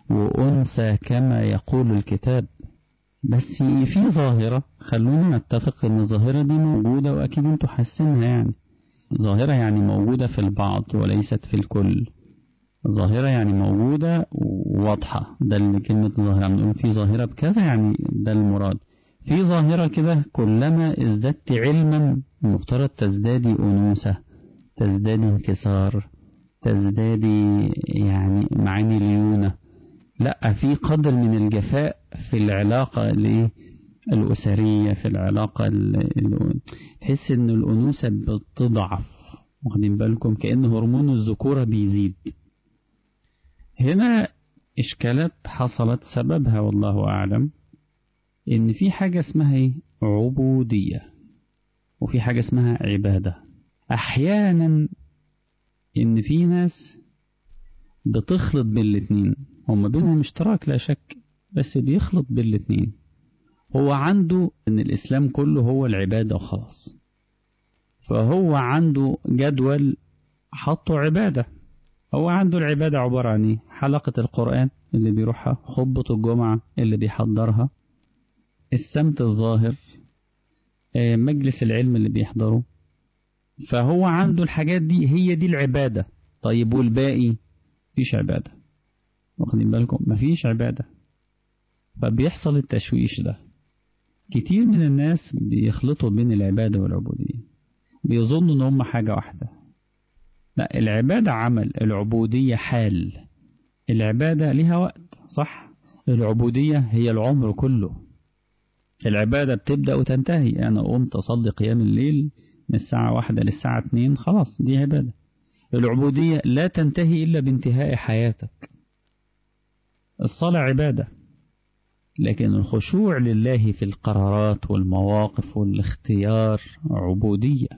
وأنثى كما يقول الكتاب بس في ظاهرة خلونا نتفق ان الظاهرة دي موجودة واكيد انتوا حاسينها يعني ظاهرة يعني موجودة في البعض وليست في الكل ظاهرة يعني موجودة وواضحة ده اللي كلمة ظاهرة بنقول في ظاهرة بكذا يعني ده المراد في ظاهرة كده كلما ازددت علما المفترض تزدادي أنوثة تزدادي انكسار تزدادي يعني معاني ليونة لا في قدر من الجفاء في العلاقة الأسرية في العلاقة تحس ان الأنوثة بتضعف واخدين بالكم كأن هرمون الذكورة بيزيد هنا إشكالات حصلت سببها والله أعلم إن في حاجة اسمها إيه؟ عبودية وفي حاجة اسمها عبادة أحيانا إن في ناس بتخلط بين الاتنين هما بينهم اشتراك لا شك بس بيخلط بين الاتنين هو عنده إن الإسلام كله هو العبادة وخلاص فهو عنده جدول حطه عبادة هو عنده العبادة عبارة عن ايه حلقة القرآن اللي بيروحها خطبة الجمعة اللي بيحضرها السمت الظاهر مجلس العلم اللي بيحضره فهو عنده الحاجات دي هي دي العبادة طيب والباقي مفيش عبادة واخدين بالكم مفيش عبادة فبيحصل التشويش ده كتير من الناس بيخلطوا بين العبادة والعبودية بيظنوا ان هم حاجة واحدة لا العبادة عمل العبودية حال العبادة لها وقت صح العبودية هي العمر كله العبادة بتبدأ وتنتهي أنا قمت أصلي قيام الليل من الساعة واحدة للساعة اتنين خلاص دي عبادة العبودية لا تنتهي إلا بانتهاء حياتك الصلاة عبادة لكن الخشوع لله في القرارات والمواقف والاختيار عبودية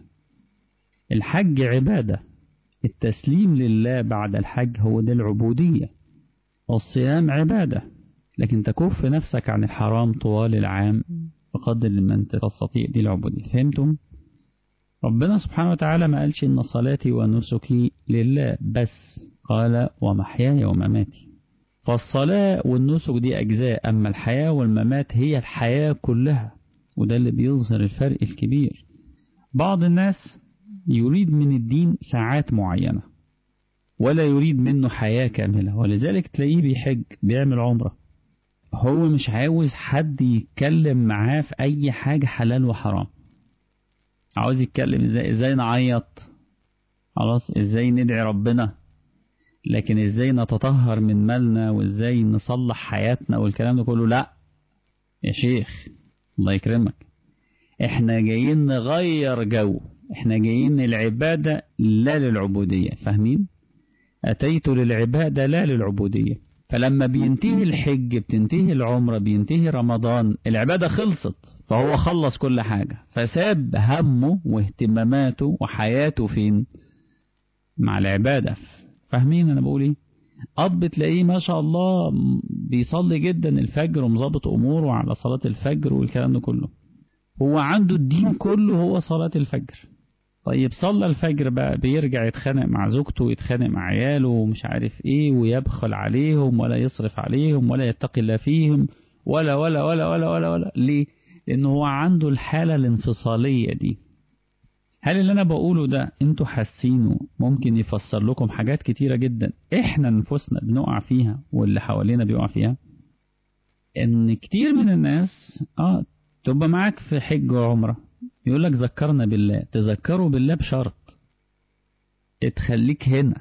الحج عبادة التسليم لله بعد الحج هو ده العبودية الصيام عبادة لكن تكف نفسك عن الحرام طوال العام بقدر ما انت تستطيع دي العبودية فهمتم؟ ربنا سبحانه وتعالى ما قالش إن صلاتي ونسكي لله بس قال ومحياي ومماتي فالصلاة والنسك دي أجزاء أما الحياة والممات هي الحياة كلها وده اللي بيظهر الفرق الكبير بعض الناس يريد من الدين ساعات معينة ولا يريد منه حياة كاملة ولذلك تلاقيه بيحج بيعمل عمرة هو مش عاوز حد يتكلم معاه في أي حاجة حلال وحرام عاوز يتكلم ازاي ازاي نعيط خلاص ازاي ندعي ربنا لكن ازاي نتطهر من مالنا وازاي نصلح حياتنا والكلام ده كله لا يا شيخ الله يكرمك احنا جايين نغير جو احنا جايين العبادة لا للعبودية فاهمين أتيت للعبادة لا للعبودية فلما بينتهي الحج بتنتهي العمرة بينتهي رمضان العبادة خلصت فهو خلص كل حاجة فساب همه واهتماماته وحياته فين مع العبادة فاهمين أنا بقول ايه أب تلاقيه ما شاء الله بيصلي جدا الفجر ومظبط أموره على صلاة الفجر والكلام ده كله هو عنده الدين كله هو صلاة الفجر طيب صلى الفجر بقى بيرجع يتخانق مع زوجته ويتخانق مع عياله ومش عارف ايه ويبخل عليهم ولا يصرف عليهم ولا يتقي الله فيهم ولا ولا ولا ولا ولا ولا ليه؟ لأن هو عنده الحالة الانفصالية دي هل اللي أنا بقوله ده أنتوا حاسينه ممكن يفسر لكم حاجات كتيرة جدا إحنا نفسنا بنقع فيها واللي حوالينا بيقع فيها إن كتير من الناس آه تبقى معاك في حج وعمرة يقول لك ذكرنا بالله تذكروا بالله بشرط تخليك هنا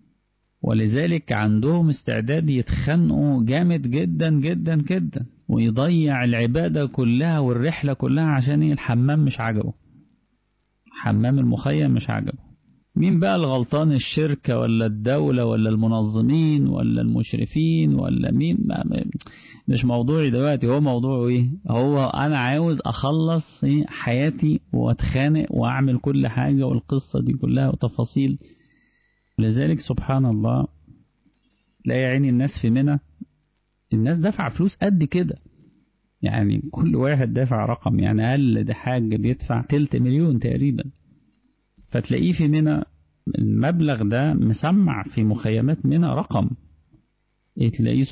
ولذلك عندهم استعداد يتخنقوا جامد جدا جدا جدا ويضيع العبادة كلها والرحلة كلها عشان الحمام مش عجبه حمام المخيم مش عجبه مين بقى الغلطان الشركة ولا الدولة ولا المنظمين ولا المشرفين ولا مين مش موضوعي دلوقتي هو موضوعه ايه هو انا عاوز اخلص إيه حياتي واتخانق واعمل كل حاجة والقصة دي كلها وتفاصيل لذلك سبحان الله تلاقي عيني الناس في منى الناس دفع فلوس قد كده يعني كل واحد دافع رقم يعني أقل ده حاجة بيدفع تلت مليون تقريبا فتلاقيه في منى المبلغ ده مسمع في مخيمات منى رقم تلاقيه